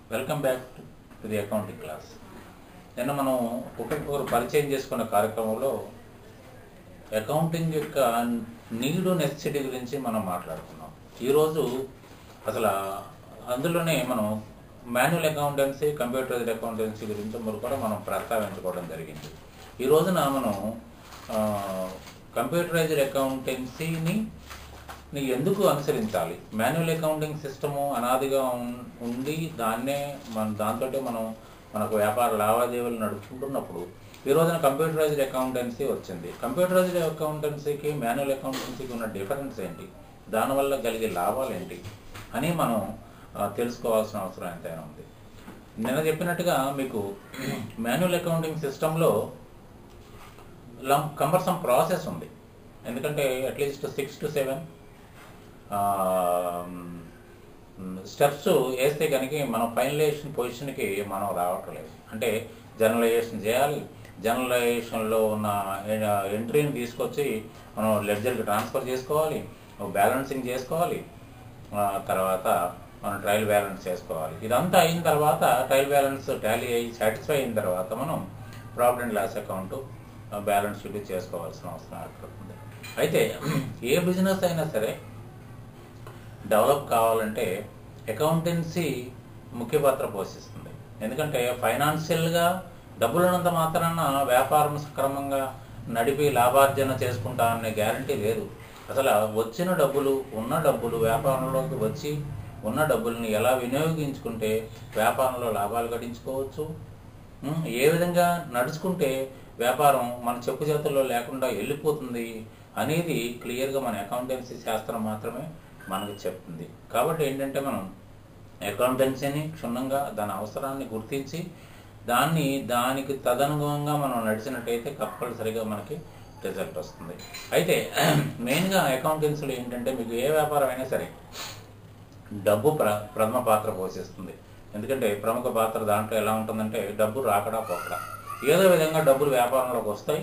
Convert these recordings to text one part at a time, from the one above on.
Welcome back to the accounting class నిన్న మనం ఒకరికొకరు పరిచయం చేసుకున్న కార్యక్రమంలో అకౌంటింగ్ యొక్క నీడు నెసెసిటీ గురించి మనం మాట్లాడుకున్నాం ఈరోజు అసలు అందులోనే మనం మాన్యువల్ అకౌంటెన్సీ కంప్యూటరైజ్డ్ అకౌంటెన్సీ గురించి మరి కూడా మనం ప్రస్తావించుకోవడం జరిగింది ఈ రోజున మనం కంప్యూటరైజ్డ్ అకౌంటెన్సీని ని ఎందుకు అనుసరించాలి మాన్యువల్ అకౌంటింగ్ సిస్టము అనాదిగా ఉన్- ఉండి దాన్నే మన దాంతో మనం మనకు వ్యాపార లావాదేవీలు నడుపుకుంటున్నప్పుడు ఈ రోజున కంప్యూటరైజ్డ్ అకౌంటెన్సీ వచ్చింది కంప్యూటరైజ్డ్ అకౌంటెన్సీకి మాన్యువల్ అకౌంటెన్సీకి ఉన్న డిఫరెన్స్ ఏంటి దానివల్ల కలిగే లాభాలు ఏంటి అని మనం ఆ, తెలుసుకోవాల్సిన అవసరం ఎంతైనా ఉంది నిన్న చెప్పినట్టుగా మీకు మాన్యువల్ అకౌంటింగ్ సిస్టంలో కంపల్సమ్ ప్రాసెస్ ఉంది ఎందుకంటే at least six to seven steps వేస్తే కనుక మనం ఫైనలైజేషన్ పొజిషన్కి మనం రావట్లేదు అంటే జనరలైజేషన్ చేయాలి జనరలైజేషన్లో ఉన్న ఎంట్రీని తీసుకొచ్చి మనం లెడ్జర్కి ట్రాన్స్ఫర్ చేసుకోవాలి బ్యాలెన్సింగ్ చేసుకోవాలి ఆ, తర్వాత మనం ట్రయల్ బ్యాలెన్స్ చేసుకోవాలి ఇదంతా అయిన తర్వాత ట్రయల్ బ్యాలెన్స్ టాలీ అయ్యి సాటిస్ఫై అయిన తర్వాత మనం profit and loss account balance sheet చేసుకోవాల్సిన అవసరం ఏర్పడుతుంది అయితే ఏ బిజినెస్ అయినా సరే డెవలప్ కావాలంటే అకౌంటెన్సీ ముఖ్య పాత్ర పోషిస్తుంది ఎందుకంటే ఫైనాన్షియల్గా డబ్బులు ఉన్నంత మాత్రాన వ్యాపారం సక్రమంగా నడిపి లాభార్జన చేసుకుంటా అనే గ్యారంటీ లేదు అసలు వచ్చిన డబ్బులు ఉన్న డబ్బులు వ్యాపారంలోకి వచ్చి ఉన్న డబ్బుల్ని ఎలా వినియోగించుకుంటే వ్యాపారంలో లాభాలు గడించుకోవచ్చు ఉమ్, ఏ విధంగా నడుచుకుంటే వ్యాపారం మన చెప్పు చేతుల్లో లేకుండా వెళ్ళిపోతుంది అనేది క్లియర్గా మన అకౌంటెన్సీ శాస్త్రం మాత్రమే మనకు చెప్తుంది కాబట్టి ఏంటంటే మనం అకౌంటెన్సీని క్షుణ్ణంగా దాని అవసరాన్ని గుర్తించి దాన్ని దానికి తదనుగుణంగా మనం నడిచినట్టయితే కంపల్సరిగా మనకి రిజల్ట్ వస్తుంది అయితే మెయిన్గా అకౌంటెన్సీలో ఏంటంటే మీకు ఏ వ్యాపారం అయినా సరే డబ్బు ప్ర ప్రథమ పాత్ర పోషిస్తుంది ఎందుకంటే ప్రముఖ పాత్ర దాంట్లో ఎలా ఉంటుందంటే డబ్బు రాకడా పోకడా ఏదో విధంగా డబ్బులు వ్యాపారంలోకి వస్తాయి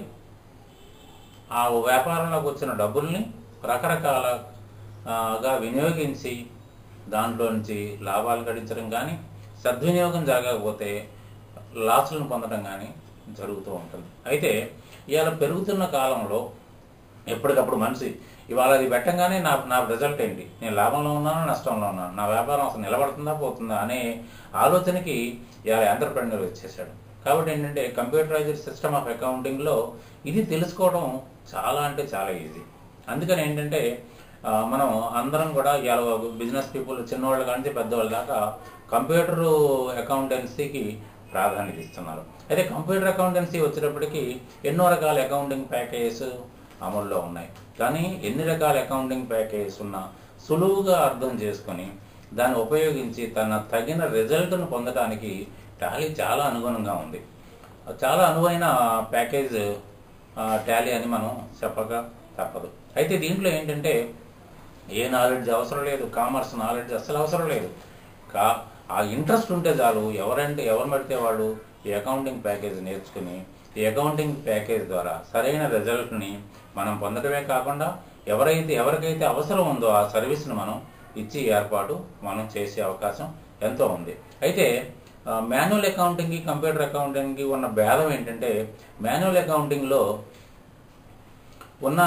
ఆ వ్యాపారంలోకి వచ్చిన డబ్బుల్ని రకరకాల ఆ, గా వినియోగించి దాంట్లో నుంచి లాభాలు గడించడం కానీ సద్వినియోగం జరగకపోతే లాసులను పొందడం కానీ జరుగుతూ ఉంటుంది అయితే ఇవాళ పెరుగుతున్న కాలంలో ఎప్పటికప్పుడు మనిషి ఇవాళ అది పెట్టంగానే నా నా రిజల్ట్ ఏంటి నేను లాభంలో ఉన్నానా నష్టంలో ఉన్నాను నా వ్యాపారం అసలు నిలబడుతుందా పోతుందా అనే ఆలోచనకి ఇవాళ ఎంటర్ప్రెన్యూర్ వచ్చేసాడు కాబట్టి ఏంటంటే కంప్యూటరైజ్డ్ సిస్టమ్ ఆఫ్ అకౌంటింగ్లో ఇది తెలుసుకోవడం చాలా అంటే చాలా ఈజీ అందుకని ఏంటంటే ఆ, మనం అందరం కూడా ఇవాళ బిజినెస్ పీపుల్ చిన్నవాళ్ళు కానీ పెద్దవాళ్ళ దాకా కంప్యూటర్ అకౌంటెన్సీకి ప్రాధాన్యత ఇస్తున్నారు అయితే కంప్యూటర్ అకౌంటెన్సీ వచ్చేటప్పటికి ఎన్నో రకాల అకౌంటింగ్ ప్యాకేజెస్ అమల్లో ఉన్నాయి కానీ ఎన్ని రకాల అకౌంటింగ్ ప్యాకేజెస్ ఉన్నా సులువుగా అర్థం చేసుకొని దాన్ని ఉపయోగించి తన తగిన రిజల్ట్ను పొందడానికి టాలీ చాలా అనుగుణంగా ఉంది చాలా అనువైన ప్యాకేజ్ టాలీ అని మనం చెప్పక తప్పదు అయితే దీంట్లో ఏంటంటే ఏ నాలెడ్జ్ అవసరం లేదు కామర్స్ నాలెడ్జ్ అస్సలు అవసరం లేదు కా ఆ ఇంట్రెస్ట్ ఉంటే చాలు ఎవరంటే ఎవరు పడితే వాళ్ళు ఈ అకౌంటింగ్ ప్యాకేజ్ నేర్చుకుని ఈ అకౌంటింగ్ ప్యాకేజ్ ద్వారా సరైన రిజల్ట్ని మనం పొందడమే కాకుండా ఎవరైతే ఎవరికైతే అవసరం ఉందో ఆ సర్వీస్ని మనం ఇచ్చి ఏర్పాటు మనం చేసే అవకాశం ఎంతో ఉంది అయితే మాన్యువల్ అకౌంటింగ్కి కంప్యూటర్ అకౌంటింగ్కి ఉన్న భేదం ఏంటంటే మాన్యువల్ అకౌంటింగ్లో ఉన్న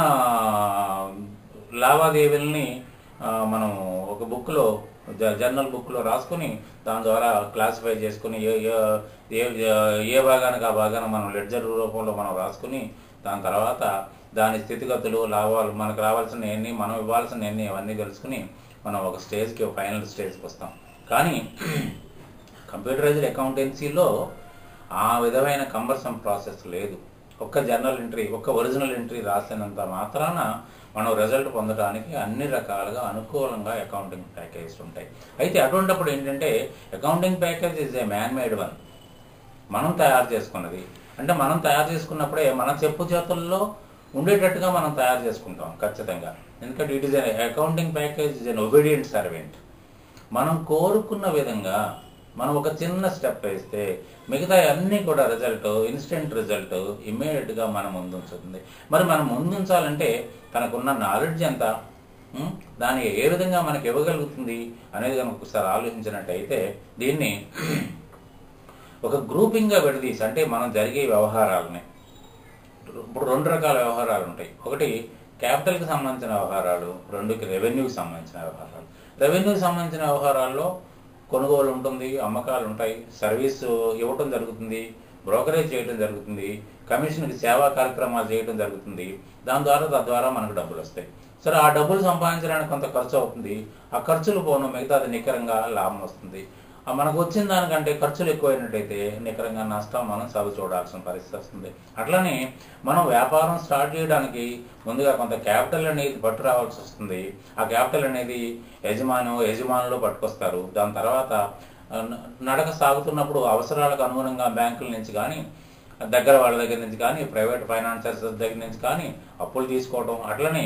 లావాదేవీలని ఆ, మనం ఒక బుక్లో జర్నల్ బుక్లో రాసుకుని దాని ద్వారా క్లాసిఫై చేసుకుని ఏ ఏ- ఏ ఏ భాగానికి ఆ భాగాన మనం లెడ్జర్ రూపంలో మనం రాసుకుని దాని తర్వాత దాని స్థితిగతులు లాభాలు మనకు రావాల్సిన ఎన్ని మనం ఇవ్వాల్సిన ఎన్ని అవన్నీ తెలుసుకుని మనం ఒక స్టేజ్కి ఫైనల్ స్టేజ్కి వస్తాం కానీ కంప్యూటరైజ్డ్ అకౌంటెన్సీలో ఆ విధమైన కంబర్సమ్ ప్రాసెస్ లేదు ఒక్క జర్నల్ ఎంట్రీ ఒక్క ఒరిజినల్ ఎంట్రీ రాసినంత మాత్రాన మనం రిజల్ట్ పొందడానికి అన్ని రకాలుగా అనుకూలంగా అకౌంటింగ్ ప్యాకేజెస్ ఉంటాయి అయితే అటువంటిప్పుడు ఏంటంటే accounting package is a man made one మనం తయారు చేసుకున్నది అంటే మనం తయారు చేసుకున్నప్పుడే మన చెప్పు చేతుల్లో ఉండేటట్టుగా మనం తయారు చేసుకుంటాం ఖచ్చితంగా ఎందుకంటే it is accounting package is an obedient servant మనం కోరుకున్న విధంగా మనం ఒక చిన్న స్టెప్ వేస్తే మిగతా అన్నీ కూడా రిజల్ట్ ఇన్స్టెంట్ రిజల్ట్ ఇమ్మీడియట్గా మన ముందుంచుతుంది మరి మనం ముందుంచాలంటే తనకున్న నాలెడ్జ్ ఎంత ఉం? దాన్ని ఏ విధంగా మనకి ఇవ్వగలుగుతుంది అనేది కనుక ఒకసారి ఆలోచించినట్టయితే దీన్ని ఒక గ్రూపింగ్గా విడదీసి అంటే మనం జరిగే వ్యవహారాలని ఇప్పుడు రెండు రకాల వ్యవహారాలు ఉంటాయి ఒకటి క్యాపిటల్కి సంబంధించిన వ్యవహారాలు రెండుకి రెవెన్యూకి సంబంధించిన వ్యవహారాలు రెవెన్యూకి సంబంధించిన వ్యవహారాల్లో కొనుగోలు ఉంటుంది అమ్మకాలు ఉంటాయి సర్వీస్ ఇవ్వటం జరుగుతుంది బ్రోకరేజ్ చేయడం జరుగుతుంది కమిషన్కి సేవా కార్యక్రమాలు చేయడం జరుగుతుంది దాని ద్వారా తద్వారా మనకు డబ్బులు వస్తాయి సరే ఆ డబ్బులు సంపాదించడానికి కొంత ఖర్చు అవుతుంది ఆ ఖర్చులు పోను మిగతాది నికరంగా లాభం వస్తుంది ఆ మనకు వచ్చిన దానికంటే ఖర్చులు ఎక్కువైనట్టయితే నికరంగా నష్టం మనం చదువు చూడాల్సిన పరిస్థితి వస్తుంది అట్లనే మనం వ్యాపారం స్టార్ట్ చేయడానికి ముందుగా కొంత క్యాపిటల్ అనేది పట్టు రావాల్సి వస్తుంది ఆ క్యాపిటల్ అనేది యజమాను యజమానులు పట్టుకొస్తారు దాని తర్వాత ఆ, న- నడక సాగుతున్నప్పుడు అవసరాలకు అనుగుణంగా బ్యాంకుల నుంచి కానీ దగ్గర వాళ్ళ దగ్గర నుంచి కానీ ప్రైవేట్ ఫైనాన్సర్స్ దగ్గర నుంచి కానీ అప్పులు తీసుకోవడం అట్లనే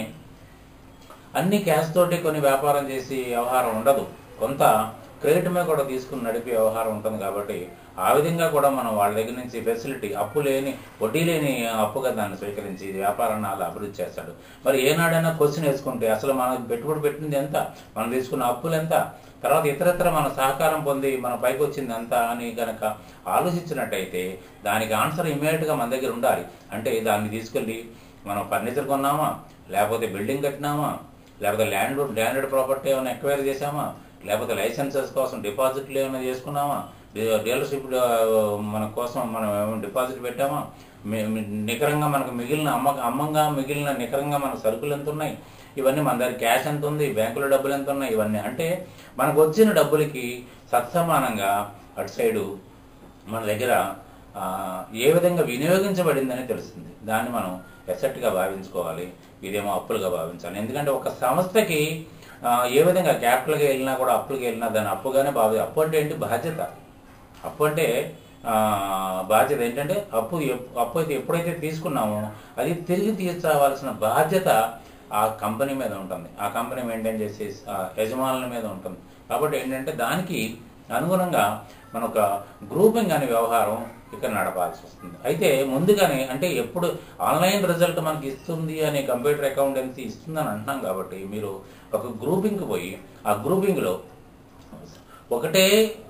అన్ని క్యాష్ తోటి కొన్ని వ్యాపారం చేసి వ్యవహారం ఉండదు కొంత క్రెడిట్ మీద కూడా తీసుకుని నడిపే వ్యవహారం ఉంటుంది కాబట్టి ఆ విధంగా కూడా మనం వాళ్ళ దగ్గర నుంచి ఫెసిలిటీ అప్పు లేని వడ్డీ లేని అప్పుగా దాన్ని స్వీకరించి వ్యాపారాన్ని అలా అభివృద్ధి చేస్తాడు మరి ఏనాడైనా క్వశ్చన్ వేసుకుంటే అసలు మనం పెట్టుబడి పెట్టింది ఎంత మనం తీసుకున్న అప్పులు ఎంత తర్వాత ఇతరత్ర మన సహకారం పొంది మన పైకి వచ్చింది ఎంత అని కనుక ఆలోచించినట్టయితే దానికి ఆన్సర్ ఇమీడియట్గా మన దగ్గర ఉండాలి అంటే దాన్ని తీసుకెళ్ళి మనం ఫర్నిచర్ కొన్నామా లేకపోతే బిల్డింగ్ కట్టినామా లేకపోతే ల్యాండ్ ల్యాండెడ్ ప్రాపర్టీ ఏమైనా ఎక్వైర్ చేసామా లేకపోతే లైసెన్సెస్ కోసం డిపాజిట్లు ఏమైనా చేసుకున్నామా డీ- డీలర్షిప్ ఆ, మన కోసం మనం ఏమైనా డిపాజిట్ పెట్టామా మి- మి- నికరంగా మనకు మిగిలిన అమ్మ అమ్మంగా మిగిలిన నికరంగా మన సరుకులు ఎంత ఉన్నాయి ఇవన్నీ మన దగ్గర క్యాష్ ఎంత ఉంది బ్యాంకులో డబ్బులు ఎంత ఉన్నాయి ఇవన్నీ అంటే మనకు వచ్చిన డబ్బులకి సత్సమానంగా అటు సైడు మన దగ్గర ఆ, ఏ విధంగా వినియోగించబడిందని తెలుస్తుంది దాన్ని మనం ఎసెట్గా భావించుకోవాలి ఇదేమో అప్పులుగా భావించాలి ఎందుకంటే ఒక సంస్థకి ఆ, ఏ విధంగా క్యాపిటల్గా వెళ్ళినా కూడా అప్పులకి వెళ్ళినా దాన్ని అప్పుగానే భావి అప్పు అంటే ఏంటి బాధ్యత అప్పు అంటే ఆ, బాధ్యత ఏంటంటే అప్పు ఎప్- అప్పు అయితే ఎప్పుడైతే తీసుకున్నామో అది తిరిగి తీర్చవలసిన బాధ్యత ఆ కంపెనీ మీద ఉంటుంది ఆ కంపెనీ మెయింటైన్ చేసే ఆ యజమానుల మీద ఉంటుంది కాబట్టి ఏంటంటే దానికి అనుగుణంగా మన ఒక గ్రూపింగ్ అనే వ్యవహారం ఇక్కడ నడపాల్సి వస్తుంది అయితే ముందుగానే అంటే ఎప్పుడు ఆన్లైన్ రిజల్ట్ మనకి ఇస్తుంది అనే కంప్యూటర్ అకౌంటెన్సీ ఇస్తుందని అంటున్నాం కాబట్టి మీరు ఒక గ్రూపింగ్కి పోయి ఆ గ్రూపింగ్లో ఒకటే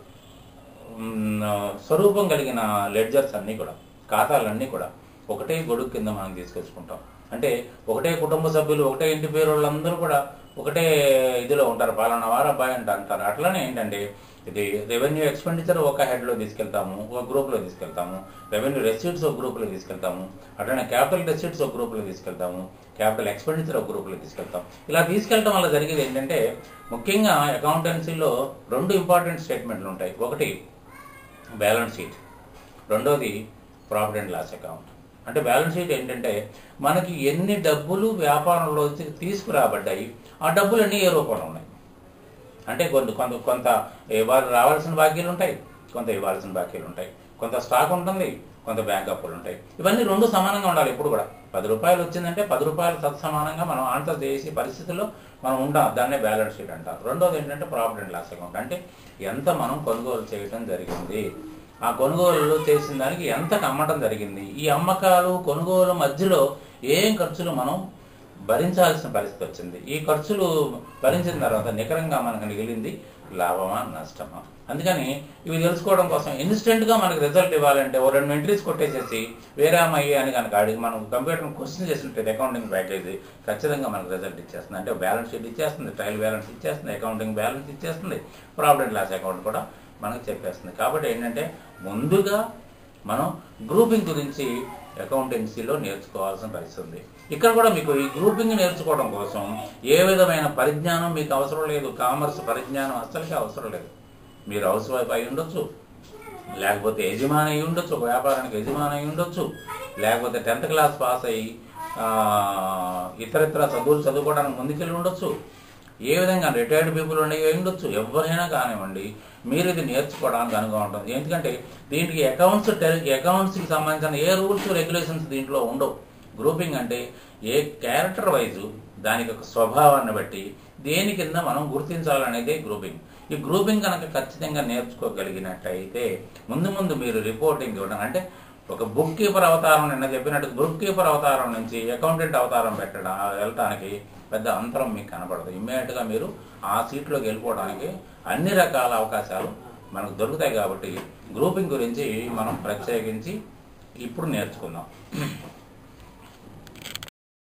మ్, స్వరూపం కలిగిన లెడ్జర్స్ అన్నీ కూడా ఖాతాలన్నీ కూడా ఒకటే గొడుగు కింద మనం తీసుకొచ్చుకుంటాం అంటే ఒకటే కుటుంబ సభ్యులు ఒకటే ఇంటి పేరు వాళ్ళందరూ కూడా ఒకటే ఇదిలో ఉంటారు పాలన వారు అబ్బాయి అంట అంటారు అట్లనే ఏంటంటే ఇది రెవెన్యూ ఎక్స్పెండిచర్ ఒక హెడ్లో తీసుకెళ్తాము ఒక గ్రూప్లో తీసుకెళ్తాము రెవెన్యూ రెసిట్స్ ఒక గ్రూప్లో తీసుకెళ్తాము అట్లనే క్యాపిటల్ రెసిట్స్ ఒక గ్రూప్లో తీసుకెళ్తాము క్యాపిటల్ ఎక్స్పెండిచర్ ఒక గ్రూప్లో తీసుకెళ్తాం ఇలా తీసుకెళ్ళడం వల్ల జరిగేది ఏంటంటే ముఖ్యంగా అకౌంటెన్సీలో రెండు ఇంపార్టెంట్ స్టేట్మెంట్లు ఉంటాయి ఒకటి బ్యాలెన్స్ షీట్ రెండోది ప్రాఫిట్ అండ్ లాస్ అకౌంట్ అంటే బ్యాలెన్స్ షీట్ ఏంటంటే మనకి ఎన్ని డబ్బులు వ్యాపారంలో తీసుకురాబడ్డాయి ఆ డబ్బులన్నీ ఏ రూపంలో ఉన్నాయి అంటే కొంత కొంత కొంత ఇవ్వాలి రావాల్సిన బాకీలు ఉంటాయి కొంత ఇవ్వాల్సిన బాకీలు ఉంటాయి కొంత స్టాక్ ఉంటుంది కొంత బ్యాంక్ అప్పులు ఉంటాయి ఇవన్నీ రెండు సమానంగా ఉండాలి ఇప్పుడు కూడా పది రూపాయలు వచ్చిందంటే పది రూపాయలు తత్సమానంగా మనం ఆన్సర్ చేసే పరిస్థితుల్లో మనం ఉంటాం దాన్నే బ్యాలెన్స్ షీట్ అంటారు రెండోది ఏంటంటే ప్రాఫిట్ అండ్ లాస్ అకౌంట్ అంటే ఎంత మనం కొనుగోలు చేయడం జరిగింది ఆ కొనుగోలు చేసిన దానికి ఎంత అమ్మటం జరిగింది ఈ అమ్మకాలు కొనుగోలు మధ్యలో ఏం ఖర్చులు మనం భరించాల్సిన పరిస్థితి వచ్చింది ఈ ఖర్చులు భరించిన తర్వాత నికరంగా మనకు మిగిలింది లాభమా నష్టమా అందుకని ఇవి తెలుసుకోవడం కోసం ఇన్స్టెంట్గా మనకు రిజల్ట్ ఇవ్వాలంటే ఓ రెండు ఎంట్రీస్ కొట్టేసేసి వేరే అమ్మాయి అని కనుక అడిగి మనం కంప్యూటర్ క్వశ్చన్ చేసినట్టు అకౌంటింగ్ ప్యాకేజ్ ఖచ్చితంగా మనకు రిజల్ట్ ఇచ్చేస్తుంది అంటే బ్యాలెన్స్ షీట్ ఇచ్చేస్తుంది ట్రయల్ బ్యాలెన్స్ ఇచ్చేస్తుంది అకౌంటింగ్ బ్యాలెన్స్ ఇచ్చేస్తుంది ప్రాఫిట్ అండ్ లాస్ అకౌంట్ కూడా మనకు చెప్పేస్తుంది కాబట్టి ఏంటంటే ముందుగా మనం గ్రూపింగ్ గురించి అకౌంటెన్సీలో నేర్చుకోవాల్సిన పరిస్థితి ఉంది ఇక్కడ కూడా మీకు ఈ గ్రూపింగ్ నేర్చుకోవడం కోసం ఏ విధమైన పరిజ్ఞానం మీకు అవసరం లేదు కామర్స్ పరిజ్ఞానం అస్సలకే అవసరం లేదు మీరు హౌస్ వైఫ్ అయి ఉండొచ్చు లేకపోతే యజమాని అయి ఉండొచ్చు ఒక వ్యాపారానికి యజమాని అయి ఉండొచ్చు లేకపోతే టెన్త్ క్లాస్ పాస్ అయ్యి ఆ, ఇతరితర చదువులు చదువుకోవడానికి ముందుకెళ్ళి ఉండొచ్చు ఏ విధంగా రిటైర్డ్ పీపుల్ ఉండేవి అయి ఉండొచ్చు ఎవరైనా కానివ్వండి మీరు ఇది నేర్చుకోవడానికి అనుగా ఉంటుంది ఎందుకంటే దీనికి అకౌంట్స్ అకౌంట్స్కి సంబంధించిన ఏ రూల్స్ రెగ్యులేషన్స్ దీంట్లో ఉండవు గ్రూపింగ్ అంటే ఏ క్యారెక్టర్ వైజు దానికి ఒక స్వభావాన్ని బట్టి దేని కింద మనం గుర్తించాలనేదే గ్రూపింగ్ ఈ గ్రూపింగ్ కనుక ఖచ్చితంగా నేర్చుకోగలిగినట్టయితే ముందు ముందు మీరు రిపోర్టింగ్ ఇవ్వడం అంటే ఒక బుక్ కీపర్ అవతారం నిన్న చెప్పినట్టు బుక్ కీపర్ అవతారం నుంచి అకౌంటెంట్ అవతారం పెట్టడం వెళ్ళటానికి పెద్ద అంతరం మీకు కనపడదు ఇమ్మీడియట్గా మీరు ఆ సీట్లోకి వెళ్ళిపోవడానికి అన్ని రకాల అవకాశాలు మనకు దొరుకుతాయి కాబట్టి గ్రూపింగ్ గురించి మనం ప్రత్యేకించి ఇప్పుడు నేర్చుకుందాం